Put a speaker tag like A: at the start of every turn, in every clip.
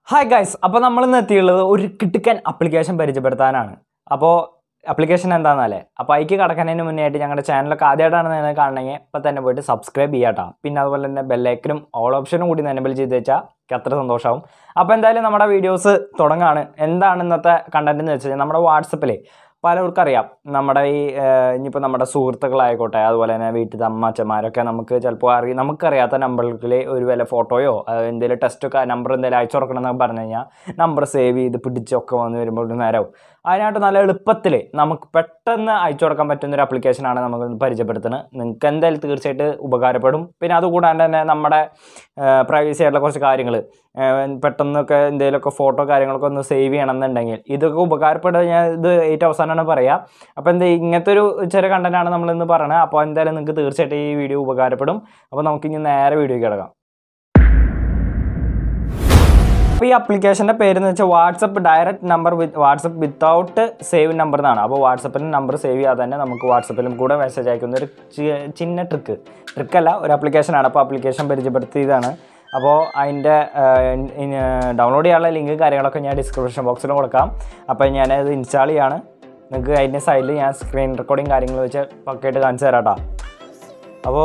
A: hi guys അപ്പോൾ നമ്മൾ ഇന്ന് എത്തിയുള്ളത് ഒരു കിട്ടുക്കൻ അപ്ലിക്കേഷൻ പരിചയപ്പെടുത്താനാണ് അപ്പോൾ അപ്ലിക്കേഷൻ എന്താണെന്നല്ലേ അപ്പോൾ അതിക്ക് കടക്കുന്നതിന് മുന്നേ ആയിട്ട് ഞങ്ങളുടെ ചാനലൊക്കെ ആദ്യമായിട്ടാണ് നിങ്ങൾ കാണണമെങ്കിൽ ഇപ്പോൾ തന്നെ പോയിട്ട് സബ്സ്ക്രൈബ് ചെയ്യാട്ടോ പിന്നെ അതുപോലെ തന്നെ ബെല്ലൈക്കനും ഓൾ ഓപ്ഷനും കൂടി എനബിൾ ചെയ്ത് വെച്ചാൽ എനിക്ക് അത്ര സന്തോഷമാവും അപ്പോൾ എന്തായാലും നമ്മുടെ വീഡിയോസ് തുടങ്ങാണ് എന്താണ് ഇന്നത്തെ കണ്ടന്റ് എന്ന് വെച്ച് കഴിഞ്ഞാൽ നമ്മുടെ വാട്സപ്പിൽ പലർക്കും അറിയാം നമ്മുടെ ഈ ഏഹ്, ഇനിയിപ്പോൾ നമ്മുടെ സുഹൃത്തുക്കളായിക്കോട്ടെ അതുപോലെ തന്നെ വീട്ടിൽ അമ്മച്ചന്മാരൊക്കെ നമുക്ക് ചിലപ്പോൾ അറിയാം നമുക്കറിയാത്ത നമ്പറിൽ ഒരു വല്ല ഫോട്ടോയോ എന്തെങ്കിലും ടെസ്റ്റൊക്കെ നമ്പർ എന്തെങ്കിലും അയച്ചു കൊടുക്കണം എന്നൊക്കെ പറഞ്ഞു കഴിഞ്ഞാൽ നമ്പർ സേവ് ചെയ്ത് പിടിച്ചൊക്കെ വന്ന് വരുമ്പോൾ ഒരു നേരവും അതിനായിട്ട് നല്ല എളുപ്പത്തിൽ നമുക്ക് പെട്ടെന്ന് അയച്ചു കൊടുക്കാൻ പറ്റുന്ന ഒരു ആപ്ലിക്കേഷനാണ് നമുക്ക് ഇന്ന് പരിചയപ്പെടുത്തുന്നത് നിങ്ങൾക്ക് എന്തായാലും തീർച്ചയായിട്ട് ഉപകാരപ്പെടും പിന്നെ അതുകൂടാണ്ട് തന്നെ നമ്മുടെ പ്രൈവസി ആയിട്ടുള്ള കുറച്ച് കാര്യങ്ങൾ പെട്ടെന്നൊക്കെ എന്തെങ്കിലുമൊക്കെ ഫോട്ടോ കാര്യങ്ങളൊക്കെ ഒന്ന് സേവ് ചെയ്യണമെന്നുണ്ടെങ്കിൽ ഇതൊക്കെ ഉപകാരപ്പെടുക ഞാൻ ഇത് ഏറ്റവും അവസാനമാണ് പറയാം അപ്പോൾ എന്താ ഇങ്ങനത്തെ ഒരു ചെറിയ കണ്ടന്റാണ് നമ്മളിന്ന് പറയുന്നത് അപ്പോൾ എന്തായാലും നിങ്ങൾക്ക് തീർച്ചയായിട്ടും ഈ വീഡിയോ ഉപകാരപ്പെടും അപ്പോൾ നമുക്ക് ഇനി നേരെ വീഡിയോയ്ക്ക് കിടക്കാം അപ്പോൾ ഈ ആപ്ലിക്കേഷൻ്റെ പേര് എന്ന് വെച്ചാൽ WhatsApp direct number with WhatsApp without save number എന്നാണ് അപ്പോൾ വാട്സപ്പിന് നമ്പർ സേവ് ചെയ്യാതെ തന്നെ നമുക്ക് വാട്സപ്പിലും കൂടെ മെസ്സേജ് അയക്കുന്ന ഒരു ചി- ചിന്ന ട്രിക്ക് ട്രിക്കല്ല ഒരു ആപ്ലിക്കേഷനാണ് അപ്പോൾ ആപ്ലിക്കേഷൻ പരിചയപ്പെടുത്തിയതാണ് അപ്പോൾ അതിൻ്റെ ഡൗൺലോഡ് ചെയ്യാനുള്ള ലിങ്ക് കാര്യങ്ങളൊക്കെ ഞാൻ ഡിസ്ക്രിപ്ഷൻ ബോക്സിൽ കൊടുക്കാം അപ്പോൾ ഞാനത് ഇൻസ്റ്റാൾ ചെയ്യാണ് നിങ്ങൾക്ക് അതിൻ്റെ സൈഡിൽ ഞാൻ സ്ക്രീൻ റെക്കോർഡിങ് കാര്യങ്ങൾ വെച്ച് പക്കയായിട്ട് കാണിച്ചു തരാം കേട്ടോ അപ്പോൾ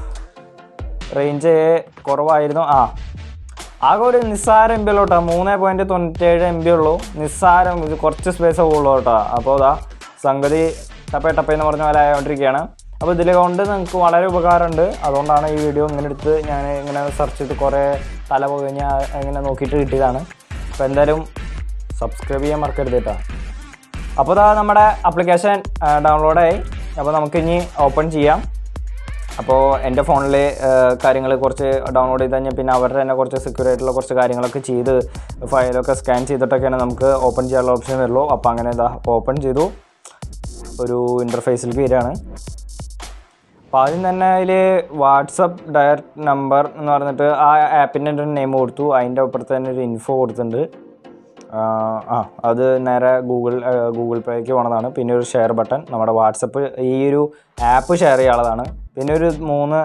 A: റേഞ്ച് കുറവായിരുന്നു ആ ആകെ ഒരു നിസ്സാരം എം ബി ഉള്ളൂ കേട്ടോ മൂന്ന് പോയിൻറ്റ് തൊണ്ണൂറ്റേഴ് എം ബി ഉള്ളൂ നിസ്സാരം ഇത് കുറച്ച് സ്പേസ് ഉള്ളൂ കേട്ടോ അപ്പോൾ ഇതാ സംഗതി ടപ്പേ ടപ്പേ എന്ന് പറഞ്ഞ പോലെ ആയതുകൊണ്ടിരിക്കുകയാണ് അപ്പോൾ ഇതിലെ കൊണ്ട് നിങ്ങൾക്ക് വളരെ ഉപകാരമുണ്ട് അതുകൊണ്ടാണ് ഈ വീഡിയോ ഇങ്ങനെ എടുത്ത് ഞാൻ ഇങ്ങനെ സെർച്ച് ചെയ്ത് കുറേ തല പോകഞ്ഞ് ഇങ്ങനെ നോക്കിയിട്ട് കിട്ടിയതാണ് അപ്പോൾ എന്തായാലും സബ്സ്ക്രൈബ് ചെയ്യാൻ മറക്കരുത് കേട്ടോ അപ്പോൾ ഇതാ നമ്മുടെ ആപ്ലിക്കേഷൻ ഡൗൺലോഡായി അപ്പോൾ നമുക്ക് ഇനി ഓപ്പൺ ചെയ്യാം അപ്പോൾ എൻ്റെ ഫോണിൽ കാര്യങ്ങൾ കുറച്ച് ഡൗൺലോഡ് ചെയ്ത് കഴിഞ്ഞാൽ പിന്നെ അവരുടെ തന്നെ കുറച്ച് സെക്യൂർ ആയിട്ടുള്ള കുറച്ച് കാര്യങ്ങളൊക്കെ ചെയ്ത് ഫയലൊക്കെ സ്കാൻ ചെയ്തിട്ടൊക്കെയാണ് നമുക്ക് ഓപ്പൺ ചെയ്യാനുള്ള ഓപ്ഷൻ വരുള്ളൂ അപ്പോൾ അങ്ങനെ ഇതാ ഓപ്പൺ ചെയ്തു ഒരു ഇൻ്റർഫേസിലേക്ക് വരികയാണ് അപ്പോൾ ആദ്യം തന്നെ അതിൽ വാട്സപ്പ് ഡയറക്റ്റ് നമ്പർ എന്ന് പറഞ്ഞിട്ട് ആ ആപ്പിൻ്റെ ഒരു നെയിം കൊടുത്തു അതിൻ്റെ അപ്പുറത്ത് തന്നെ ഒരു ഇൻഫോ കൊടുത്തിട്ടുണ്ട് ആ ആ, അത് നേരെ ഗൂഗിൾ ആ, ഗൂഗിൾ പേക്ക് പോണതാണ് പിന്നെ ഒരു ഷെയർ ബട്ടൺ നമ്മുടെ വാട്സപ്പ് ഈ ഒരു ആപ്പ് ഷെയർ ചെയ്യാനുള്ളതാണ് പിന്നെ ഒരു മൂന്ന്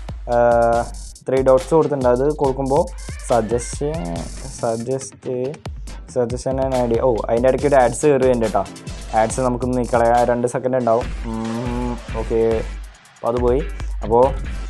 A: ത്രീ ഡോട്ട്സ് കൊടുത്തിട്ടുണ്ട് അത് കൊടുക്കുമ്പോൾ suggestion suggest suggestion and idea ഓ അതിൻ്റെ ഇടയ്ക്ക് ഒരു ആഡ്സ് കയറി വരുന്നുണ്ട് കേട്ടോ ആഡ്സ് നമുക്കൊന്ന് നീക്കളയാം രണ്ട് സെക്കൻഡ് ഉണ്ടാവും ഓക്കെ അപ്പോൾ അത് പോയി അപ്പോൾ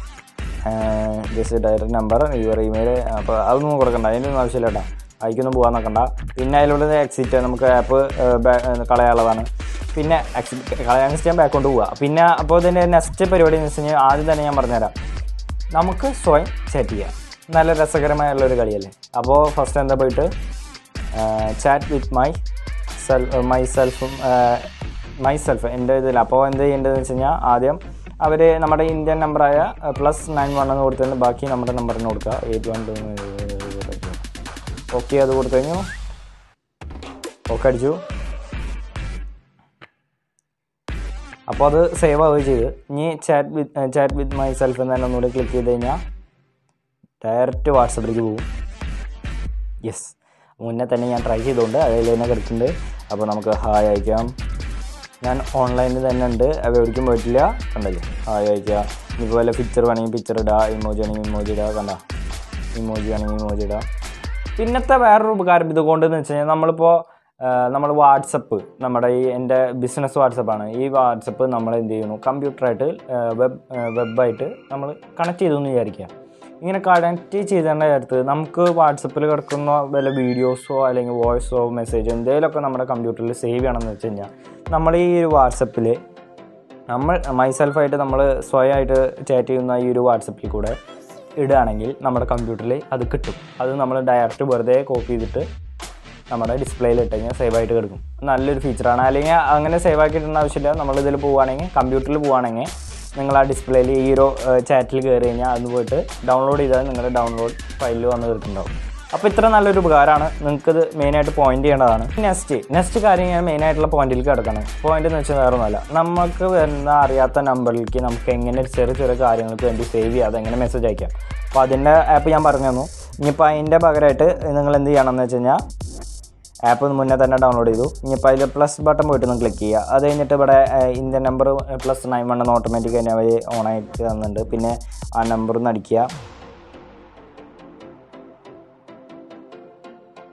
A: just direct number your email അപ്പോൾ അതൊന്നും കൊടുക്കണ്ട അതിൻ്റെ ഒന്നും ആവശ്യമില്ല കേട്ടോ അതിക്കൊന്നും പോകാൻ നോക്കണ്ട പിന്നെ അതിലൂടെ എക്സിറ്റ് നമുക്ക് ആപ്പ് കളയാനുള്ളതാണ് പിന്നെ എക്സിറ്റ് കളയാൻ ചെയ്യാൻ ബാക്കോട്ട് പോവുക പിന്നെ അപ്പോൾ ഇതിൻ്റെ നെക്സ്റ്റ് പരിപാടി എന്ന് വെച്ച് കഴിഞ്ഞാൽ ആദ്യം തന്നെ ഞാൻ പറഞ്ഞുതരാം നമുക്ക് സ്വയം സെറ്റ് ചെയ്യാം നല്ല രസകരമായുള്ള ഒരു കളിയല്ലേ അപ്പോൾ ഫസ്റ്റ് എന്താ പോയിട്ട് chat with myself my സെൽഫും മൈ സെൽഫ് എൻ്റെ ഇതിൽ അപ്പോൾ എന്ത് ചെയ്യേണ്ടതെന്ന് വെച്ച് കഴിഞ്ഞാൽ ആദ്യം അവർ നമ്മുടെ ഇന്ത്യൻ നമ്പറായ പ്ലസ് നയൻ വൺ എന്ന് കൊടുത്തതിന് ബാക്കി നമ്മുടെ നമ്പറിന് കൊടുക്കുക എയ്റ്റ് വൺ ടു ഓക്കെ അത് കൊടുത്തു കഴിഞ്ഞു ഓക്കെ അടിച്ചു അപ്പോൾ അത് സേവ് ആവുകയും ചെയ്ത് ഇനി chat with chat with myself എന്ന് തന്നെ ഒന്നുകൂടി ക്ലിക്ക് ചെയ്ത് കഴിഞ്ഞാൽ ഡയറക്റ്റ് വാട്സപ്പിലേക്ക് പോകും യെസ് മുന്നേ തന്നെ ഞാൻ ട്രൈ ചെയ്തുകൊണ്ട് അതിൽ തന്നെ കിടക്കുന്നുണ്ട് അപ്പോൾ നമുക്ക് ഹായ് അയക്കാം ഞാൻ ഓൺലൈനിൽ തന്നെ ഉണ്ട് അവ എവിടേക്കും പോയിട്ടില്ല കണ്ടല്ലേ ഹായ് അയക്കുക ഇനിയിപ്പോൾ വല്ല പിക്ചർ വേണമെങ്കിൽ പിക്ചർ ഇടുക ഇമോജി ആണെങ്കിൽ ഇമോജി ഇടുക കണ്ട ഇമോജി ആണെങ്കിൽ ഇമോജി ഇടുക പിന്നത്തെ വേറൊരു ഉപകാരം ഇതുകൊണ്ട് എന്ന് വെച്ച് കഴിഞ്ഞാൽ നമ്മളിപ്പോൾ നമ്മൾ വാട്സപ്പ് നമ്മുടെ ഈ എൻ്റെ ബിസിനസ് വാട്സപ്പാണ് ഈ വാട്സപ്പ് നമ്മൾ എന്ത് ചെയ്യുന്നു കമ്പ്യൂട്ടറായിട്ട് വെബ് വെബായിട്ട് നമ്മൾ കണക്ട് ചെയ്തു എന്ന് വിചാരിക്കുക ഇങ്ങനെ കണക്ട് ചെയ്തേണ്ട നേരത്ത് നമുക്ക് വാട്സപ്പിൽ കിടക്കുന്ന വല്ല വീഡിയോസോ അല്ലെങ്കിൽ വോയിസോ മെസ്സേജോ എന്തെങ്കിലുമൊക്കെ നമ്മുടെ കമ്പ്യൂട്ടറിൽ സേവ് ചെയ്യണമെന്ന് വെച്ച് കഴിഞ്ഞാൽ നമ്മൾ ഈ ഒരു വാട്സപ്പിൽ നമ്മൾ മൈസെൽഫായിട്ട് നമ്മൾ സ്വയമായിട്ട് ചാറ്റ് ചെയ്യുന്ന ഈ ഒരു വാട്സപ്പിൽ കൂടെ ഇടുകയാണെങ്കിൽ നമ്മുടെ കമ്പ്യൂട്ടറിൽ അത് കിട്ടും അത് നമ്മൾ ഡയറക്റ്റ് വെറുതെ കോപ്പി ചെയ്തിട്ട് നമ്മുടെ ഡിസ്പ്ലേയിൽ ഇട്ട് കഴിഞ്ഞാൽ സേവ് ആയിട്ട് കിടക്കും നല്ലൊരു ഫീച്ചറാണ് അല്ലെങ്കിൽ അങ്ങനെ സേവ് ആക്കി ഇടേണ്ട ആവശ്യമില്ല നമ്മളിതിൽ പോവുകയാണെങ്കിൽ കമ്പ്യൂട്ടറിൽ പോവുകയാണെങ്കിൽ നിങ്ങൾ ആ ഡിസ്പ്ലേയിൽ ഈ ഒരു ചാറ്റിൽ കയറി കഴിഞ്ഞാൽ അത് പോയിട്ട് ഡൗൺലോഡ് ചെയ്താൽ നിങ്ങളുടെ ഡൗൺലോഡ് ഫയലിൽ വന്ന് തീർക്കുന്നുണ്ടാവും അപ്പോൾ ഇത്ര നല്ലൊരു ഉപകാരമാണ് നിങ്ങൾക്കിത് മെയിനായിട്ട് പോയിന്റ് ചെയ്യേണ്ടതാണ് നെക്സ്റ്റ് നെക്സ്റ്റ് കാര്യം ഞാൻ മെയിനായിട്ടുള്ള പോയിന്റിലേക്ക് കിടക്കണം പോയിന്റ് എന്ന് വെച്ചാൽ വേറെ ഒന്നുമല്ല നമുക്ക് വരുന്ന അറിയാത്ത നമ്പറിലേക്ക് നമുക്ക് എങ്ങനെ ചെറിയ ചെറിയ കാര്യങ്ങൾക്ക് വേണ്ടി സേവ് ചെയ്യാതെ എങ്ങനെ മെസ്സേജ് അയക്കാം അപ്പോൾ അതിൻ്റെ ആപ്പ് ഞാൻ പറഞ്ഞു തന്നു ഇനിയിപ്പോൾ അതിൻ്റെ പകരമായിട്ട് നിങ്ങൾ എന്ത് ചെയ്യണമെന്ന് വെച്ച് കഴിഞ്ഞാൽ ആപ്പ് മുന്നേ തന്നെ ഡൗൺലോഡ് ചെയ്തു ഇനിയിപ്പോൾ അതിൽ പ്ലസ് ബട്ടൺ പോയിട്ട് ഒന്ന് ക്ലിക്ക് ചെയ്യുക അത് കഴിഞ്ഞിട്ട് ഇവിടെ ഏഹ്, Indian number plus nine one എന്ന് ഓട്ടോമാറ്റിക് തന്നെ അവർ ഓണായിട്ട് തന്നിട്ടുണ്ട് പിന്നെ ആ നമ്പർ ഒന്ന് അടിക്കുക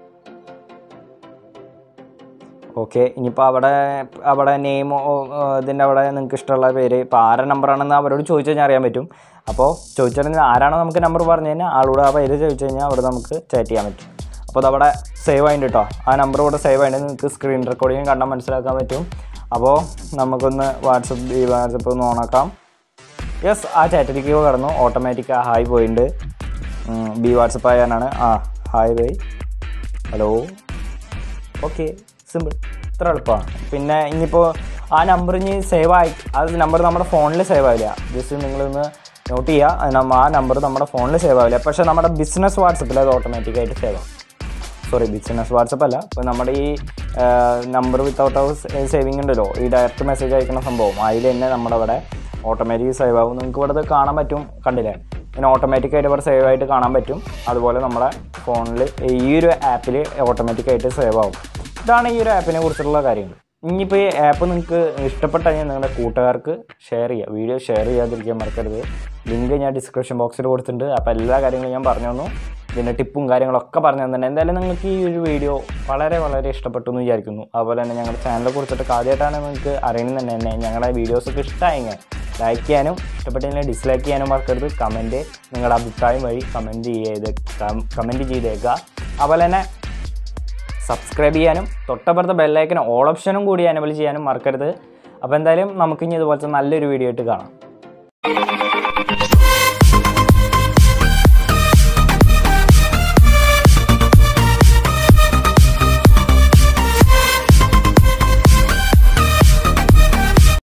A: ഓക്കെ ഇനിയിപ്പോൾ അവിടെ അവിടെ നെയിമോ ഇതിൻ്റെ അവിടെ നിങ്ങൾക്ക് ഇഷ്ടമുള്ള പേര് ഇപ്പോൾ ആരെ നമ്പറാണെന്ന് അവരോട് ചോദിച്ചു കഴിഞ്ഞാൽ അറിയാൻ പറ്റും അപ്പോൾ ചോദിച്ചിട്ടുണ്ടെങ്കിൽ ആരാണോ നമുക്ക് നമ്പർ പറഞ്ഞു കഴിഞ്ഞാൽ ആളോട് ആ പേര് ചോദിച്ചു കഴിഞ്ഞാൽ അവിടെ നമുക്ക് ചാറ്റ് ചെയ്യാൻ പറ്റും അപ്പോൾ അതവിടെ സേവ് ആയിട്ട് കേട്ടോ ആ നമ്പർ ഇവിടെ സേവ് ആയിട്ട് നിങ്ങൾക്ക് സ്ക്രീൻ റെക്കോർഡിങ് കണ്ടാൽ മനസ്സിലാക്കാൻ പറ്റും അപ്പോൾ നമുക്കൊന്ന് വാട്സപ്പ് ഈ വാട്സപ്പ് ഒന്ന് ഓണാക്കാം യെസ് ആ ചാറ്റിലേക്ക് കടന്നു ഓട്ടോമാറ്റിക് ആ ഹായ് പോയിട്ടുണ്ട് ഉം, ബി വാട്സപ്പ് ആയാനാണ് ആ hi bye hello okay simple ഇത്ര എളുപ്പമാണ് പിന്നെ ഇനിയിപ്പോൾ ആ നമ്പർ ഇനി സേവ് ആയി ആ നമ്പർ നമ്മുടെ ഫോണിൽ സേവ് ആവില്ല ജസ്റ്റ് നിങ്ങളൊന്ന് നോട്ട് ചെയ്യുക അത് നമ്മ- ആ നമ്പർ നമ്മുടെ ഫോണിൽ സേവ് ആവില്ല പക്ഷേ നമ്മുടെ ബിസിനസ് വാട്സപ്പിൽ അത് ഓട്ടോമാറ്റിക്കായിട്ട് സേവ് ആവും സോറി ബിസിനസ് വാട്സപ്പ് അല്ല ഇപ്പോൾ നമ്മുടെ ഈ നമ്പർ വിത്തൗട്ട് സേവിങ് ഉണ്ടല്ലോ ഈ ഡയറക്റ്റ് മെസ്സേജ് അയക്കുന്ന സംഭവം അതിൽ തന്നെ നമ്മുടെ അവിടെ ഓട്ടോമാറ്റിക് സേവ് ആവും നിങ്ങൾക്ക് ഇവിടെ ഇത് കാണാൻ പറ്റും കണ്ടില്ലേ ഇങ്ങനെ ഓട്ടോമാറ്റിക്കായിട്ട് ഇവിടെ സേവ് ആയിട്ട് കാണാൻ പറ്റും അതുപോലെ നമ്മുടെ ഫോണിൽ ഈ ഒരു ആപ്പിൽ ഓട്ടോമാറ്റിക്കായിട്ട് സേവ് ആവും ഇതാണ് ഈ ഒരു ആപ്പിനെ കുറിച്ചുള്ള കാര്യങ്ങൾ ഇനിയിപ്പോൾ ഈ ആപ്പ് നിങ്ങൾക്ക് ഇഷ്ടപ്പെട്ട കഴിഞ്ഞാൽ നിങ്ങളുടെ കൂട്ടുകാർക്ക് ഷെയർ ചെയ്യുക വീഡിയോ ഷെയർ ചെയ്യാതിരിക്കാൻ മറക്കരുത് ലിങ്ക് ഞാൻ ഡിസ്ക്രിപ്ഷൻ ബോക്സിൽ കൊടുത്തിട്ടുണ്ട് അപ്പോൾ എല്ലാ കാര്യങ്ങളും ഞാൻ പറഞ്ഞു തന്നു ഇതിൻ്റെ ടിപ്പും കാര്യങ്ങളൊക്കെ പറഞ്ഞു തന്നെ എന്തായാലും നിങ്ങൾക്ക് ഈ ഒരു വീഡിയോ വളരെ വളരെ ഇഷ്ടപ്പെട്ടു എന്ന് വിചാരിക്കുന്നു അതുപോലെ തന്നെ ഞങ്ങളുടെ ചാനലിനെ കുറിച്ചിട്ട് ആദ്യമായിട്ടാണ് നിങ്ങൾക്ക് അറിയണമെന്ന് തന്നെ ഞങ്ങളുടെ വീഡിയോസൊക്കെ ഇഷ്ടമായെങ്കിൽ ലൈക്ക് ചെയ്യാനും ഇഷ്ടപ്പെട്ടില്ലെങ്കിൽ ഡിസ്ലൈക്ക് ചെയ്യാനും മറക്കരുത് കമൻറ്റ് നിങ്ങളുടെ അഭിപ്രായം വഴി കമൻറ്റ് ചെയ്ത് കമൻറ്റ് ചെയ്തേക്കുക അതുപോലെ തന്നെ സബ്സ്ക്രൈബ് ചെയ്യാനും തൊട്ടപ്പുറത്തെ ബെല്ലൈക്കനും ഓൾ ഓപ്ഷനും കൂടി എനബിൾ ചെയ്യാനും മറക്കരുത് അപ്പോൾ എന്തായാലും നമുക്കിനി ഇതുപോലത്തെ നല്ലൊരു വീഡിയോ ആയിട്ട് കാണാം